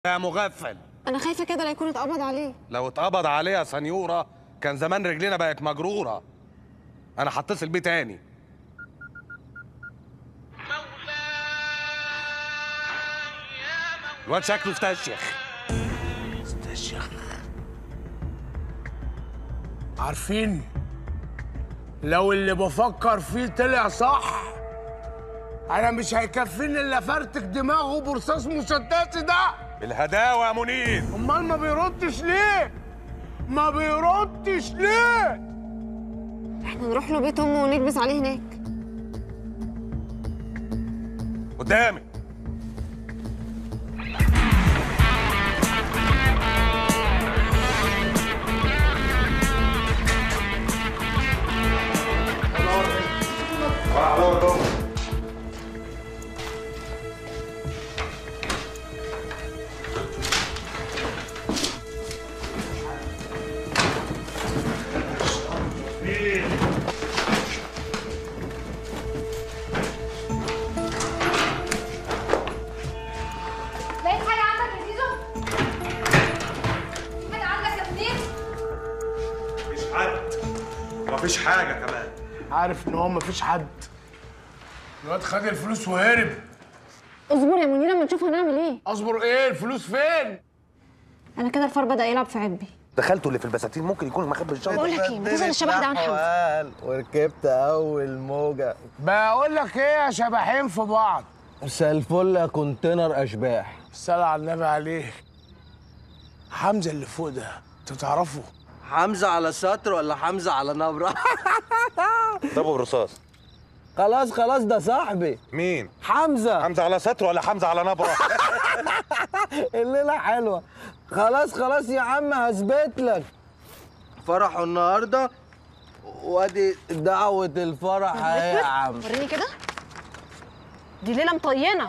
يا مغفل انا خايفه كده لا يكون اتقبض عليه لو اتقبض عليه يا سنيوره كان زمان رجلينا بقت مجروره انا هتصل بيه تاني الواد شكله استشيخ عارفين لو اللي بفكر فيه طلع صح انا مش هيكفيني الا فرتك دماغه برصاص مسدس ده بالهداوه يا منير امال ما بيردش ليه ما بيردش ليه احنا نروح له بيت امه ونكبس عليه هناك قدامي لقيت حاجة عندك يا زيزو؟ حاجة عندك يا منير؟ مفيش حد ومفيش حاجه كمان عارف ان هو مفيش حد الواد خد الفلوس وهرب اصبر يا منير اما نشوف هنعمل ايه اصبر ايه الفلوس فين انا كده الفار بدا يلعب في عبي دخلته اللي في البساتين ممكن يكون مخبي الشنطه بقول لك ايه ما تسال الشبح ده عن حمزه حوال وركبت اول موجه بقول لك ايه يا شبحين في بعض مساء الفل يا كونتينر اشباح الصلاة على النبي عليه حمزة اللي فوق ده انت تعرفه حمزه على سطر ولا حمزه على نبره ضربه بالرصاص خلاص خلاص ده صاحبي مين حمزه حمزه على ستر ولا حمزه على نبره الليله حلوه خلاص خلاص يا عم هثبت لك فرحه النهارده وادي دعوه الفرح اهي يا عم وريني كده دي ليله مطينه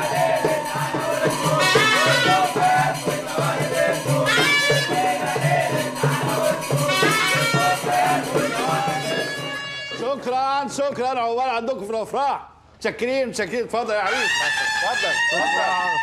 شكرا شكرا عقبال عندكم في الافراح متشكرين متشكرين اتفضل يا عريس اتفضل اتفضل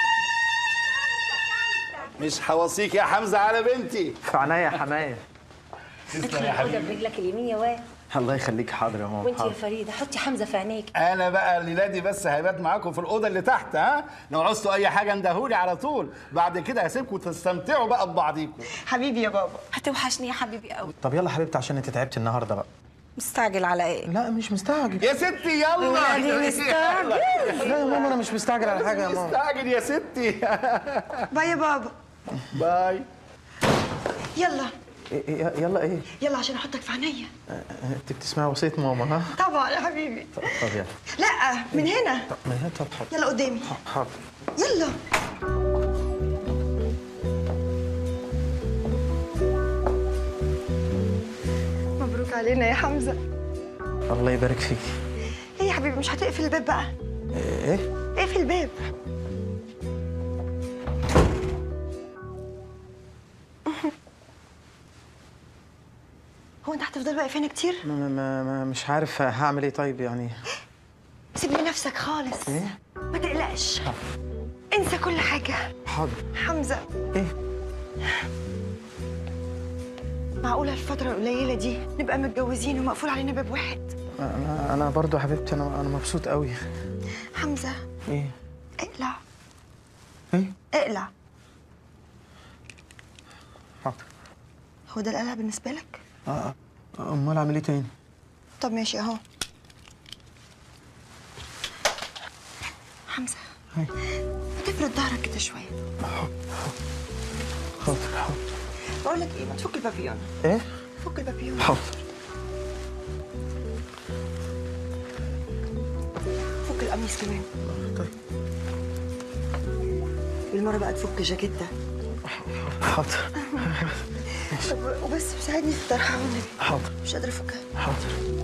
مش هوصيك يا حمزه على بنتي في عينيا يا حمايه خدها برجلك اليمين يا واد الله يخليك حاضر يا ماما وانت يا فريده حطي حمزه في عينيك انا بقى الليله دي بس هيبات معاكم في الاوضه اللي تحت ها لو عوزتوا اي حاجه اندهولي على طول بعد كده هسيبكم تستمتعوا بقى ببعضيكم حبيبي يا بابا هتوحشني يا حبيبي قوي طب يلا حبيبتي عشان انت تعبتي النهارده بقى مستعجل على ايه لا مش مستعجل يا ستي يلا يعني مستعجل لا يا ماما انا مش مستعجل على حاجه يا ماما مستعجل يا ستي باي يا بابا باي يلا إيه- إيه- يلا ايه يلا عشان احطك في عينيا انت بتسمعي وصيه ماما ها طبعا يا حبيبي طب يلا لا من هنا طب ما هي طب حاضر يلا قدامي حاضر يلا مبروك علينا يا حمزه الله يبارك فيكي ايه يا حبيبي مش هتقفل الباب بقى ايه اقفل الباب هو انت هتفضل واقف هنا كتير ما ما ما مش عارف هعمل ايه طيب يعني سيب لي نفسك خالص ايه ما تقلقش انسى كل حاجه حاضر حمزه ايه معقوله الفتره القليله دي نبقى متجوزين ومقفول علينا باب واحد انا انا برضو يا حبيبتي انا انا مبسوط قوي حمزه ايه اقلع ايه اقلع حاضر هو ده القلع بالنسبه لك اه آه. امال اعمل ايه تاني طب ماشي اهو حمزه هاي. ما تفرد ظهرك كده شويه حاضر حاضر بقول لك ايه ما تفك البابيون ايه فك البابيون حاضر فك القميص كمان طيب بالمره بقى تفك جاكيتة حاضر طب وبس ساعدني في الطرحه والنبي حاضر مش قادره افكها حاضر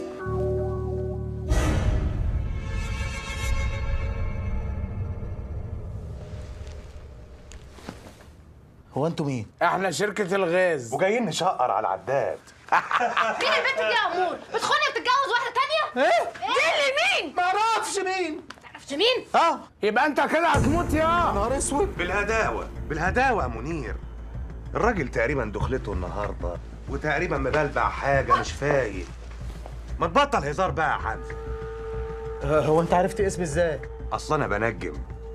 هو انتوا مين؟ احنا شركة الغاز وجايين نشقر على العداد مين البنت دي يا امور؟ بتخوني وبتتجوز واحده تانية؟ ايه؟ دي اللي مين؟ ما اعرفش مين معرفش جميل اه يبقى انت كده هتموت يا نهار اسود بالهداوة بالهداوة يا منير الراجل تقريبا دخلته النهاردة وتقريبا مبلبع حاجة مش فايق ما تبطل هزار بقى يا حمزة آه، هو انت عرفت اسمي ازاي؟ أصل أنا بنجم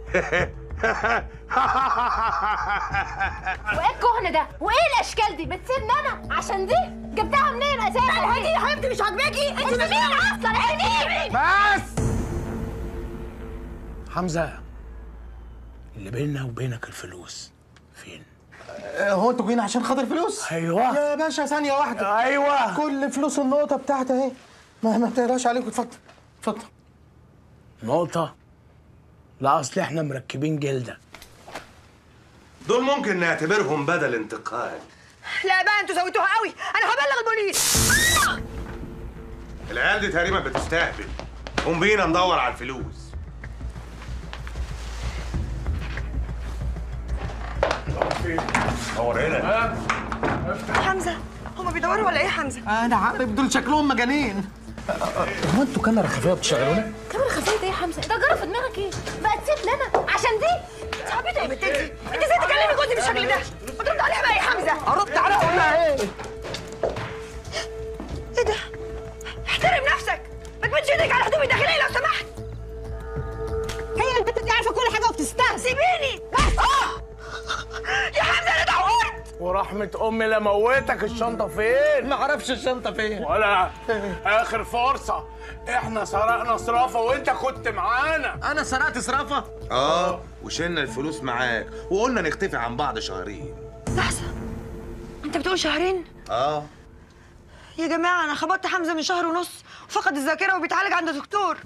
وايه الكهن ده وايه الاشكال دي بتسيبني انا عشان دي جبتها منين اساسا الحاجه يا حبيبتي مش عاجباكي انت مين اصلا انت مين بس حمزه اللي بيننا وبينك الفلوس فين آه، هو انتوا جايين عشان خاطر فلوس؟ ايوه يا باشا ثانية واحدة ايوه كل فلوس النقطة بتاعتي اهي ما ما تقلقش عليكم اتفضل اتفضل نقطه لا اصل احنا مركبين جلده دول ممكن نعتبرهم بدل انتقال لا بقى انتوا زودتوها قوي انا هبلغ البوليس العيال دي تقريبا بتستهبل قوم بينا ندور على الفلوس دور هنا حمزه هما بيدوروا ولا ايه حمزه انا عارف دول شكلهم مجانين هو انتوا كاميرا خفيه بتشغلونا؟ كاميرا خفيه ايه يا حمزه ده جرى في دماغك ايه بقى تسيبني انا عشان دي انت عبيطه يا بنت انت انت ازاي تكلمي جوزي بالشكل ده ما ترد عليها بقى يا حمزه ارد عليها اقول لها ايه؟ ايه ده احترم نفسك ما تمدش ايدك على هدومي الداخليه لو سمحت هي البنت دي عارفه كل حاجه وبتستهزئ سيبيني بس اه يا حمزه انا دورت ورحمه امي لا موتك الشنطه فين ما اعرفش الشنطة فين ولا اخر فرصه احنا سرقنا صرافه وانت كنت معانا انا سرقت صرافة اه وشلنا الفلوس معاك وقلنا نختفي عن بعض شهرين لحظه انت بتقول شهرين اه يا جماعه انا خبطت حمزه من شهر ونص وفقد الذاكره وبيتعالج عند دكتور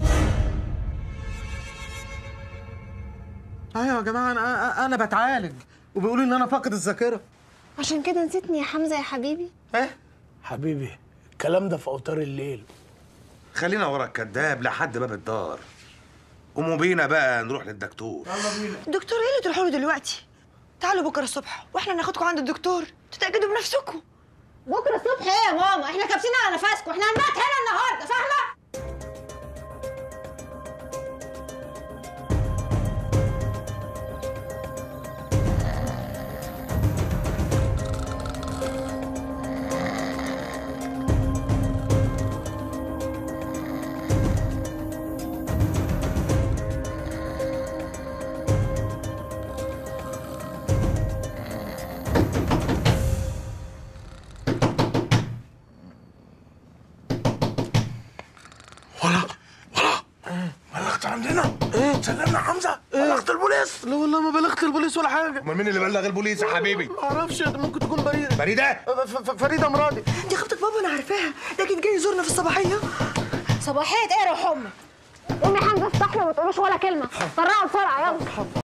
ايوه يا جماعة انا انا بتعالج وبيقولوا ان انا فاقد الذاكرة عشان كده نسيتني يا حمزه يا حبيبي ايه؟ حبيبي الكلام ده في اوتار الليل خلينا ورا الكداب لحد باب الدار قوموا بينا بقى نروح للدكتور الدكتور ايه اللي تروحوا له دلوقتي تعالوا بكره الصبح واحنا ناخدكم عند الدكتور تتاكدوا بنفسكم بكره الصبح ايه يا ماما احنا كابسين على نفسكم احنا هنبات هنا النهارده فاهمه ولا ولا بلغت عندنا ايه سلمنا حمزه بلغت البوليس لا والله ما بلغت البوليس ولا حاجة امال مين اللي بلغ البوليس يا حبيبي ما اعرفش ده ممكن تكون بريدة فريده ف- ف- فريدة مرادي دي خطه بابا انا عارفاها ده اكيد جاي يزورنا في الصباحيه صباحيه ايه يا روح امك قومي يا حمزه افتح له وما تقولوش ولا كلمه طلعوا بسرعه يلا